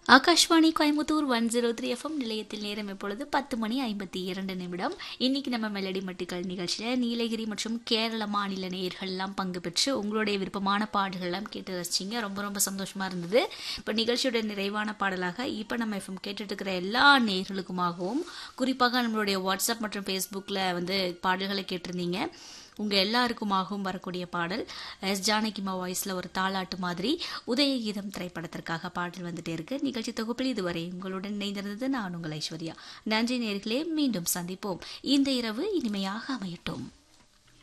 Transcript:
Akashvani Coimbatore one zero three FM நிலையத்தில் நேரம் இப்பொழுது பத்து மணி ஐம்பத்தி இரண்டு நிமிடம் இன்னைக்கு நம்ம மெலடி மட்டுக்கள் நிகழ்ச்சியில் நீலகிரி மற்றும் கேரள மாநில நேயர்கள் எல்லாம் பங்கு பெற்று உங்களுடைய விருப்பமான பாடல்கள் எல்லாம் கேட்டு ரசிச்சிங்க ரொம்ப ரொம்ப சந்தோஷமா இருந்தது இப்போ நிகழ்ச்சியோட நிறைவான பாடலாக இப்போ நம்ம எஃப்எம் கேட்டுட்டு இருக்கிற எல்லா நேயர்களுக்குமாகவும் குறிப்பாக நம்மளுடைய வாட்ஸ்அப் மற்றும் ஃபேஸ்புக்கில் வந்து பாடல்களை கேட்டிருந்தீங்க உங்கள் எல்லாருக்குமாகவும் வரக்கூடிய பாடல் எஸ் ஜானகிமா வாய்ஸில் ஒரு தாளாட்டு மாதிரி உதயகீதம் திரைப்படத்திற்காக பாடல் வந்துட்டே இருக்கு நிகழ்ச்சி தொகுப்பில் இதுவரை உங்களுடன் இணைந்திருந்தது நான் உங்கள் ஐஸ்வர்யா நன்றி நேர்களே மீண்டும் சந்திப்போம் இந்த இரவு இனிமையாக அமையட்டும்